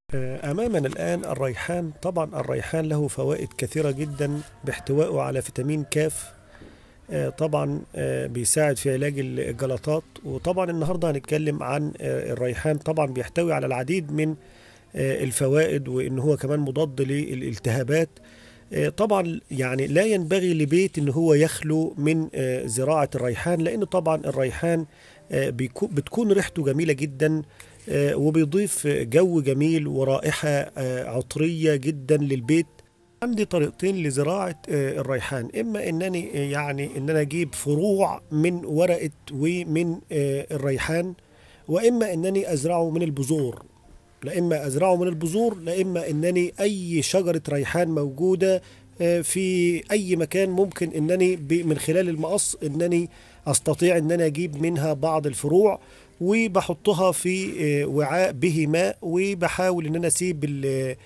أمامنا الآن الريحان طبعا الريحان له فوائد كثيرة جدا باحتوائه على فيتامين كاف آه، طبعا آه، بيساعد في علاج الجلطات وطبعا النهاردة هنتكلم عن آه، الريحان طبعا بيحتوي على العديد من آه، الفوائد وإن هو كمان مضاد للالتهابات آه، طبعا يعني لا ينبغي لبيت ان هو يخلو من آه، زراعة الريحان لان طبعا الريحان آه، بيكو- بتكون ريحته جميلة جدا آه، وبيضيف جو جميل ورائحة آه، عطرية جدا للبيت عندي طريقتين لزراعة آه، الريحان إما إنني آه، يعني إن أنا أجيب فروع من ورقة ومن آه، الريحان وإما إنني أزرعه من البذور لا إما أزرعه من البذور لا إما إنني أي شجرة ريحان موجودة آه، في أي مكان ممكن إنني ب- من خلال المقص إنني أستطيع إن أنا أجيب منها بعض الفروع وبحطها في آه، وعاء به ماء وبحاول إن أنا أسيب ال-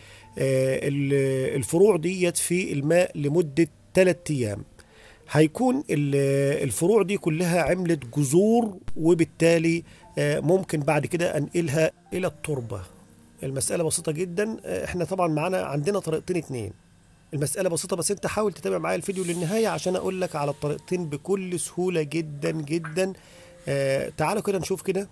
آه، ال- الفروع ديت في الماء لمدة 3 أيام هيكون ال- الفروع دي كلها عملت جذور وبالتالي آه، ممكن بعد كده انقلها الى التربه المساله بسيطه جدا آه، احنا طبعا معانا عندنا طريقتين اتنين المساله بسيطه بس انت حاول تتابع معايا الفيديو للنهايه عشان اقول لك على الطريقتين بكل سهوله جدا جدا آه، تعالوا كده نشوف كده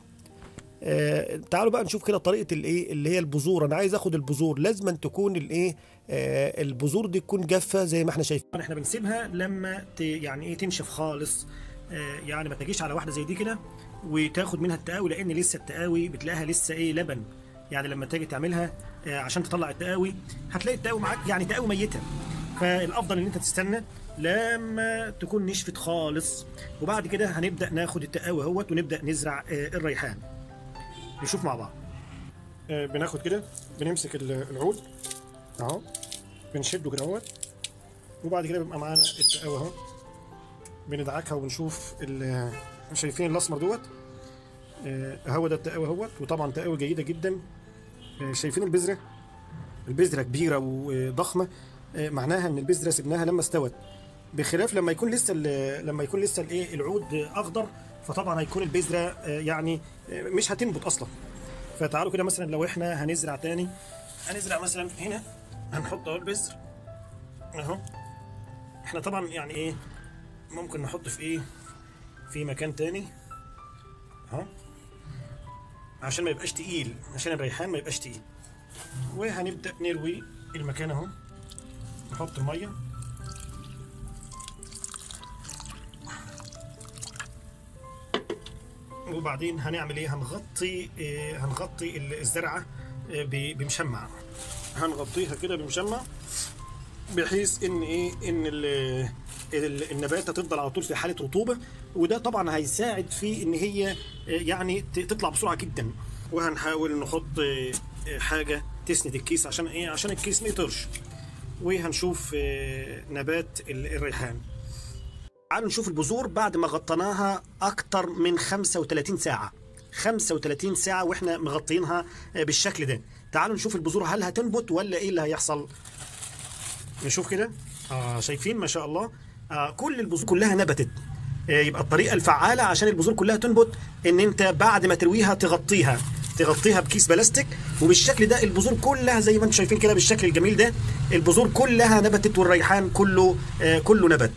آه، تعالوا بقى نشوف كده طريقه الايه اللي هي البذور انا عايز اخد البذور لازم أن تكون الايه آه، البذور دي تكون جافه زي ما احنا شايفين احنا بنسيبها لما ت... يعني ايه تنشف خالص آه، يعني ما تجيش على واحده زي دي كده وتاخد منها التقاوي لان لسه التقاوي بتلاقيها لسه ايه لبن يعني لما تيجي تعملها آه، عشان تطلع التقاوي هتلاقي التقاوي معاك يعني تقاوي ميته فالافضل ان انت تستنى لما تكون نشفت خالص وبعد كده هنبدا ناخد التقاوي اهوت ونبدا نزرع آه، الريحان نشوف مع بعض آه، بناخد كده بنمسك ال- العود اهو بنشده كده اهوت وبعد كده بيبقى معانا التقاوي اهو بندعكها وبنشوف ال- شايفين الاسمر دوت آه، هو ده التقاوي اهوت وطبعا تقاوي جيده جدا آه، شايفين البذره البذره كبيره وضخمه آه، معناها ان البذره سبناها لما استوت بخلاف لما يكون لسه ال- لما يكون لسه الايه العود اخضر فطبعا هيكون البذره آه، يعني آه، مش هتنبت اصلا فتعالوا كده مثلا لو احنا هنزرع تاني هنزرع مثلا هنا هنحط اهو البذر اهو احنا طبعا يعني ايه ممكن نحط في ايه في مكان تاني اهو عشان ما يبقاش تقيل عشان الريحان ما يبقاش تقيل وهنبدا نروي المكان اهو نحط الميه وبعدين هنعمل ايه هنغطي إيه هنغطي الزرعه إيه ب- بمشمع هنغطيها كده بمشمع بحيث ان ايه ان ال- ال- النبات هتفضل على طول في حاله رطوبه وده طبعا هيساعد في ان هي إيه، يعني ت- تطلع بسرعه جدا وهنحاول نحط إيه، حاجه تسند الكيس عشان ايه عشان الكيس ما يطرش وهنشوف إيه، نبات ال- الريحان تعالوا نشوف البذور بعد ما غطيناها اكتر من 35 ساعه 35 ساعه واحنا مغطينها آه، بالشكل ده تعالوا نشوف البذور هل هتنبت ولا ايه اللي هيحصل نشوف كده آه شايفين ما شاء الله آه كل البذور كلها نبتت آه يبقى الطريقه الفعاله عشان البذور كلها تنبت ان انت بعد ما ترويها تغطيها تغطيها بكيس بلاستيك وبالشكل ده البذور كلها زي ما انتم شايفين كده بالشكل الجميل ده البذور كلها نبتت والريحان كله آه كله نبت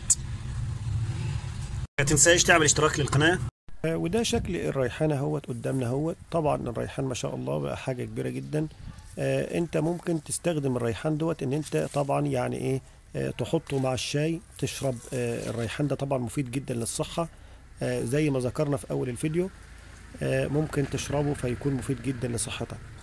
ما تنساش تعمل اشتراك للقناه وده شكل الريحان اهوت قدامنا اهوت طبعا الريحان ما شاء الله بقى حاجه كبيره جدا آه، انت ممكن تستخدم الريحان دوت ان انت طبعا يعني ايه آه، تحطه مع الشاي تشرب آه، الريحان ده طبعا مفيد جدا للصحه آه، زي ما ذكرنا في اول الفيديو آه، ممكن تشربه فيكون مفيد جدا لصحتك